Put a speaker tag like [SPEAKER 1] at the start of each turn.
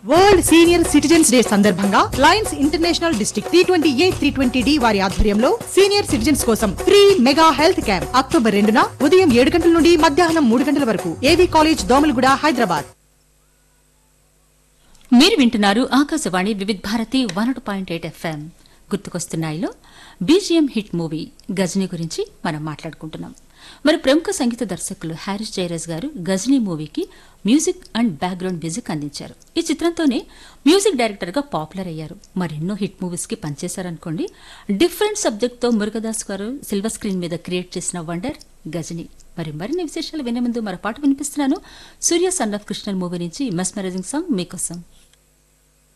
[SPEAKER 1] world senior citizens day సందర్భంగా Lions International district three twenty A three twenty D వారి ఆధ్వర్యంలో senior citizens కోసం free mega health camp October రెండున ఉదయం ఏడు గంటల నుండి మధ్యాహ్నం మూడు గంటల వరకు ఏవీ కాలేజ్ దోమలగూడ హైదరాబాద్
[SPEAKER 2] మీరు వింటున్నారు Akashvani Vividh Bharati one point eight FM గుర్తుకొస్తున్నాయిలో బీజిఎం హిట్ మూవీ గజనీ గురించి మనం మాట్లాడుకుంటున్నాం మరి ప్రముఖ సంగీత దర్శకులు హారిస్ జయరాజ్ గారు గజనీ మూవీకి మ్యూజిక్ అండ్ బ్యాక్గ్రౌండ్ మ్యూజిక్ అందించారు ఈ చిత్రంతోనే మ్యూజిక్ డైరెక్టర్ గా పాపులర్ అయ్యారు మరెన్నో హిట్ మూవీస్ కి పనిచేశారనుకోండి డిఫరెంట్ సబ్జెక్ట్ తో మురుగదాస్ గారు సిల్వర్ స్క్రీన్ మీద క్రియేట్ చేసిన వండర్ గజనీ మరి మరిన్ని విశేషాలు వినే ముందు మరో పాట వినిపిస్తున్నాను Surya son of Krishnan movie నుంచి మెస్మరైజింగ్ సాంగ్ మీకోసం